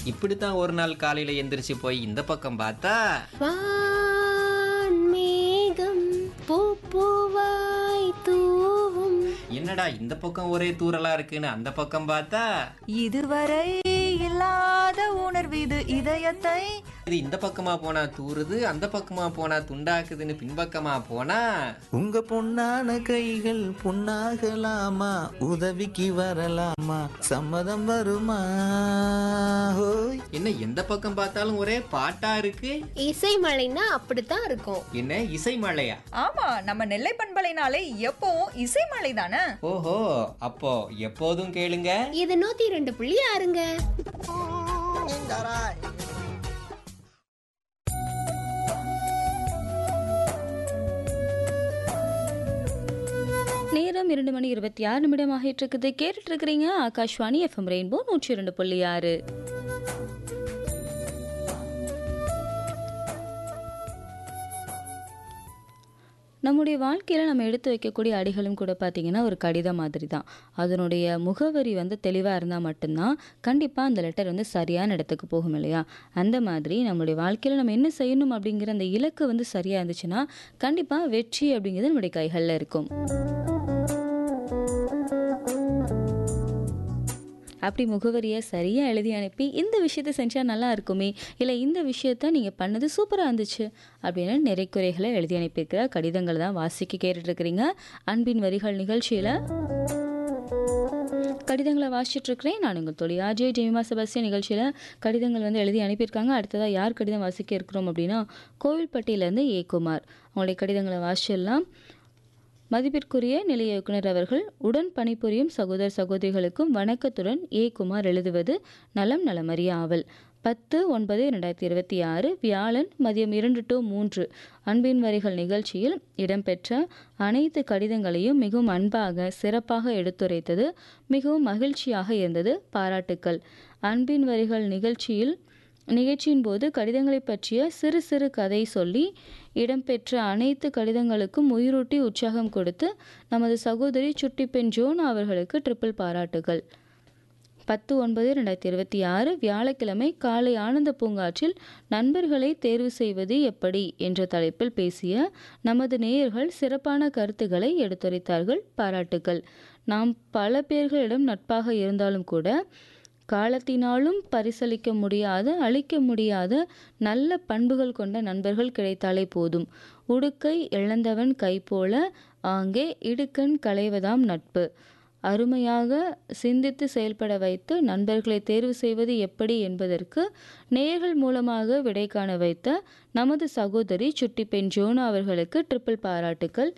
இப்படித்தான் ஒரு நாள் காலையில எந்திரிச்சு போய் இந்த பக்கம் பார்த்தா வான்மேகம் பூப்பூவாய் தூவும் என்னடா இந்த பக்கம் ஒரே தூரலா இருக்குன்னு அந்த பக்கம் பார்த்தா இதுவரை இல்லாத உணர்வு இது இதயத்தை இது இந்த பக்கமா போனா தூறுது அந்த பக்கமா போனா துண்டாக்குதுன்னு பின்பக்கமா போனா உங்க பொன்னான கைகள் பொன்னாகலாமா உதவிக்கு வரலாமா சம்மதம் வருமா ஹோய் என்ன எந்த பக்கம் பார்த்தாலும் ஒரே பாட்டா இருக்கு இசை மழைன்னா அப்படித்தான் இருக்கும் என்ன இசை மழையா ஆமா நம்ம நெல்லை பண்பலைனாலே எப்பவும் இசைமலை தானே ஓஹோ அப்போ எப்போதும் கேளுங்க இது நூத்தி ரெண்டு புள்ளி ஆறுங்க நேரம் இரண்டு மணி இருபத்தி ஆறு நிமிடம் ஆகிட்டு இருக்குது கேட்டுட்டு இருக்கிறீங்க ஆகாஷ்வாணி எஃப்எம் ரெயின்போ நூற்றி இரண்டு புள்ளி ஆறு நம்முடைய வாழ்க்கையில் நம்ம எடுத்து வைக்கக்கூடிய அடிகளும் கூட பார்த்திங்கன்னா ஒரு கடிதம் மாதிரி தான் அதனுடைய முகவரி வந்து தெளிவாக இருந்தால் மட்டும்தான் கண்டிப்பாக அந்த லெட்டர் வந்து சரியான இடத்துக்கு போகும் இல்லையா அந்த மாதிரி நம்மளுடைய வாழ்க்கையில் நம்ம என்ன செய்யணும் அப்படிங்கிற அந்த இலக்கு வந்து சரியாக இருந்துச்சுன்னா கண்டிப்பாக வெற்றி அப்படிங்கிறது நம்முடைய கைகளில் இருக்கும் அப்படி முகவரியை சரியாக எழுதி அனுப்பி இந்த விஷயத்தை செஞ்சால் நல்லா இருக்குமே இல்லை இந்த விஷயத்த நீங்கள் பண்ணது சூப்பராக இருந்துச்சு அப்படின்னு நிறை குறைகளை எழுதி அனுப்பியிருக்கிற கடிதங்கள் தான் வாசிக்க கேட்டுட்ருக்கிறீங்க அன்பின் வரிகள் நிகழ்ச்சியில் கடிதங்களை வாசிச்சுட்டு இருக்கிறேன் நான் உங்கள் தொழில் ஆஜே ஜெமிமா செபஸ்டியன் நிகழ்ச்சியில் கடிதங்கள் வந்து எழுதி அனுப்பியிருக்காங்க அடுத்ததாக யார் கடிதம் வாசிக்க இருக்கிறோம் அப்படின்னா கோவில்பட்டியிலேருந்து ஏ குமார் அவங்களுடைய கடிதங்களை வாசிச்சிடலாம் மதிப்பிற்குரிய நிலைய இயக்குனர் அவர்கள் உடன் பணிபுரியும் சகோதர சகோதரிகளுக்கும் வணக்கத்துடன் ஏ குமார் எழுதுவது நலம் நலமறிய ஆவல் பத்து ஒன்பது ரெண்டாயிரத்தி இருபத்தி ஆறு வியாழன் மதியம் இரண்டு டு மூன்று அன்பின் வரிகள் நிகழ்ச்சியில் இடம்பெற்ற அனைத்து கடிதங்களையும் மிகவும் அன்பாக சிறப்பாக எடுத்துரைத்தது மிகவும் மகிழ்ச்சியாக இருந்தது பாராட்டுக்கள் அன்பின் வரிகள் நிகழ்ச்சியில் நிகழ்ச்சியின் போது கடிதங்களை பற்றிய சிறு சிறு கதை சொல்லி இடம்பெற்ற அனைத்து கடிதங்களுக்கும் உயிரூட்டி உற்சாகம் கொடுத்து நமது சகோதரி சுட்டி பெண் ஜோன் அவர்களுக்கு ட்ரிபிள் பாராட்டுகள் பத்து ஒன்பது ரெண்டாயிரத்தி இருபத்தி ஆறு வியாழக்கிழமை காலை ஆனந்த பூங்காற்றில் நண்பர்களை தேர்வு செய்வது எப்படி என்ற தலைப்பில் பேசிய நமது நேயர்கள் சிறப்பான கருத்துக்களை எடுத்துரைத்தார்கள் பாராட்டுகள் நாம் பல பேர்களிடம் நட்பாக இருந்தாலும் கூட காலத்தினாலும் பரிசளிக்க முடியாத அழிக்க முடியாத நல்ல பண்புகள் கொண்ட நண்பர்கள் கிடைத்தாலே போதும் உடுக்கை இழந்தவன் கை போல ஆங்கே இடுக்கண் களைவதாம் நட்பு அருமையாக சிந்தித்து செயல்பட வைத்து நண்பர்களை தேர்வு செய்வது எப்படி என்பதற்கு நேயர்கள் மூலமாக விடை காண வைத்த நமது சகோதரி சுட்டி பெண் ஜோனா அவர்களுக்கு ட்ரிபிள் பாராட்டுக்கள்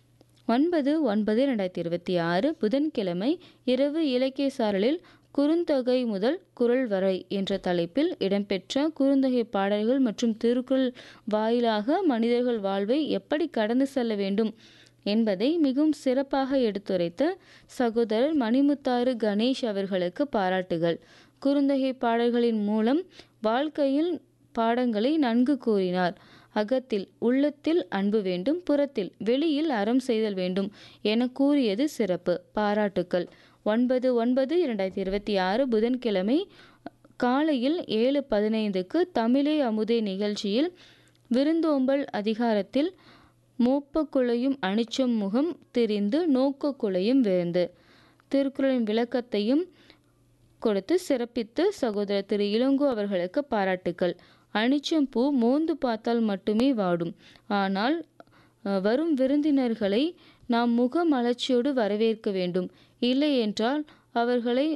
ஒன்பது ஒன்பது ரெண்டாயிரத்தி இருபத்தி ஆறு புதன்கிழமை இரவு இலக்கிய சாரலில் குறுந்தொகை முதல் குரல் வரை என்ற தலைப்பில் இடம்பெற்ற குறுந்தொகை பாடல்கள் மற்றும் திருக்குறள் வாயிலாக மனிதர்கள் வாழ்வை எப்படி கடந்து செல்ல வேண்டும் என்பதை மிகவும் சிறப்பாக எடுத்துரைத்த சகோதரர் மணிமுத்தாறு கணேஷ் அவர்களுக்கு பாராட்டுகள் குறுந்தொகை பாடல்களின் மூலம் வாழ்க்கையில் பாடங்களை நன்கு கூறினார் அகத்தில் உள்ளத்தில் அன்பு வேண்டும் புறத்தில் வெளியில் அறம் செய்தல் வேண்டும் என கூறியது சிறப்பு பாராட்டுக்கள் ஒன்பது ஒன்பது இரண்டாயிரத்தி இருபத்தி ஆறு புதன்கிழமை காலையில் ஏழு பதினைந்துக்கு தமிழே அமுதே நிகழ்ச்சியில் விருந்தோம்பல் அதிகாரத்தில் மோப்பக்குலையும் அனிச்சம் முகம் திரிந்து நோக்கக்குலையும் விருந்து திருக்குறளின் விளக்கத்தையும் கொடுத்து சிறப்பித்து சகோதரர் திரு இளங்கோ அவர்களுக்கு பாராட்டுக்கள் அனிச்சம் பூ மோந்து பார்த்தால் மட்டுமே வாடும் ஆனால் அஹ், வரும் விருந்தினர்களை நாம் முக மலர்ச்சியோடு வரவேற்க வேண்டும் இல்லை என்றால் அவர்களை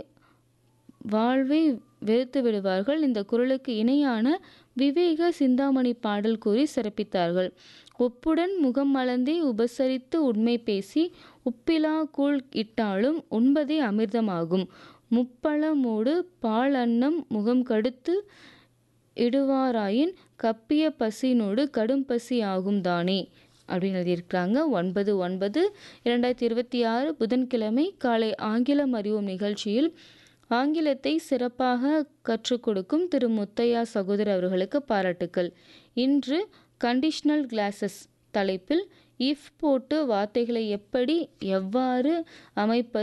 வாழ்வை வெறுத்து விடுவார்கள் இந்த குரலுக்கு இணையான விவேக சிந்தாமணி பாடல் கூறி சிறப்பித்தார்கள் ஒப்புடன் முகம் மலர்ந்தே உபசரித்து உண்மை பேசி உப்பிலா கூழ் இட்டாலும் உண்பதே அமிர்தமாகும் முப்பழமோடு பால் அன்னம் முகம் கடுத்து இடுவாராயின் கப்பிய பசினோடு கடும் பசி ஆகும் தானே அப்படின்னு எழுதியிருக்கிறாங்க ஒன்பது ஒன்பது இரண்டாயிரத்தி இருபத்தி ஆறு புதன்கிழமை காலை ஆங்கிலம் அறிவோம் நிகழ்ச்சியில் ஆங்கிலத்தை சிறப்பாக கற்றுக் கொடுக்கும் திரு முத்தையா சகோதரர் அவர்களுக்கு பாராட்டுக்கள் இன்று கண்டிஷனல் கிளாஸஸ் தலைப்பில் இஃப் போட்டு வார்த்தைகளை எப்படி எவ்வாறு அமைப்பது